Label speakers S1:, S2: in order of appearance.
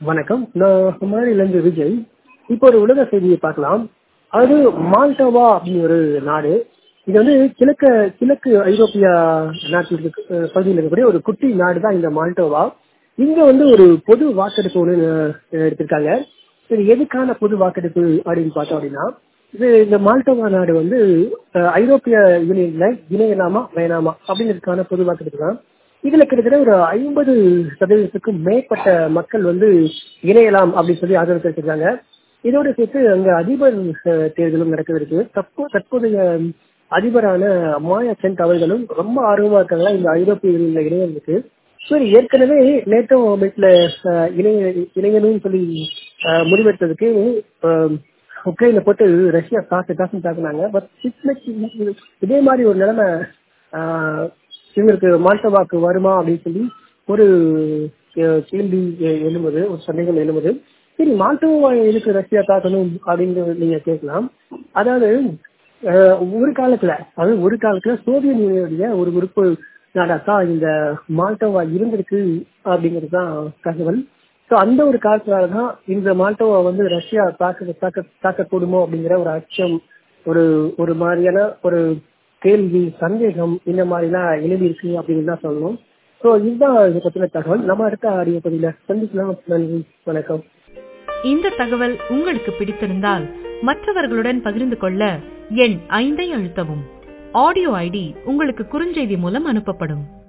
S1: வணக்கம் நான் குமாரிலிருந்து விஜய் இப்போ ஒரு உலக செய்தியை பார்க்கலாம் அது மால்டோவா அப்படின்னு ஒரு நாடு இது வந்து கிழக்கு கிழக்கு ஐரோப்பிய நாட்டில் இருக்க அஹ், பகுதியில் இருக்கக்கூடிய ஒரு குட்டி நாடு தான் இந்த மால்டோவா இங்க வந்து ஒரு பொது வாக்கெடுப்பு ஒன்று அஹ், எடுத்திருக்காங்க இது எதுக்கான பொது வாக்கெடுப்பு அப்படின்னு பார்த்தோம் அப்படின்னா இது இந்த மால்டோவா நாடு வந்து அஹ், ஐரோப்பிய யூனியன்ல இணையலாமா வேணாமா அப்படிங்கிறதுக்கான பொது வாக்கெடுப்பு தான் இதுல கிட்டத்தட்ட ஒரு ஐம்பது சதவீதத்துக்கும் மேற்பட்ட மக்கள் வந்து இணையலாம் அப்படின்னு சொல்லி ஆதரவு தெரிவிச்சிருக்காங்க இதோடு சேர்த்து அங்க அதிபர் அஹ், தேர்தலும் நடக்க இருக்கு தற்போ தற்போதைய அதிபரான மாயா சென்ட் அவர்களும் ரொம்ப ஆர்வமா இருக்காங்களா இந்த ஐரோப்பிய யூனியன்ல இணையறதுக்கு சரி ஏற்கனவே நேட்டோ அமைப்புல அஹ், இணைய இணையணும்னு சொல்லி அஹ், முடிவெடுத்ததுக்கு அஹ், உக்ரைனை போட்டு ரஷ்யா காசு காசுன்னு தாக்குனாங்க பட் இதே மாதிரி ஒரு நிலைமை ஆஹ், இவங்களுக்கு மால்டோவாக்கு வருமா அப்படின்னு சொல்லி ஒரு அஹ், கேள்வி எ- எழும்புது ஒரு சந்தேகம் எழும்புது சரி மால்டோவா எதுக்கு ரஷ்யா தாக்கணும் அப்படின்னு நீங்க கேட்கலாம் அதாவது அஹ், ஒரு காலத்துல அதாவது ஒரு காலத்துல சோவியத் யூனியனுடைய ஒரு உறுப்பு நாடாத்தான் இந்த மால்டோவா இருந்திருக்கு அப்படிங்கிறது தான் தகவல் ஸோ அந்த ஒரு காரணத்தினால தான் இந்த மால்டோவா வந்து ரஷ்யா தாக்க தாக்க தாக்கக்கூடுமோ அப்படிங்கிற ஒரு அச்சம் ஒரு ஒரு மாதிரியான ஒரு கேள்வி சந்தேகம் இந்த மாதிரிலாம் எழுதி இருக்கு அப்படின்னு தான் சொல்லணும் ஸோ இதுதான் இதை பற்றின தகவல் நம்ம அடுத்த ஆடியோ பதில சந்திக்கலாம் நன்றி வணக்கம்
S2: இந்த தகவல் உங்களுக்கு பிடித்திருந்தால் மற்றவர்களுடன் பகிர்ந்து கொள்ள எண் ஐந்தை அழுத்தவும் ஆடியோ ஐடி உங்களுக்கு குறுஞ்செய்தி மூலம் அனுப்பப்படும்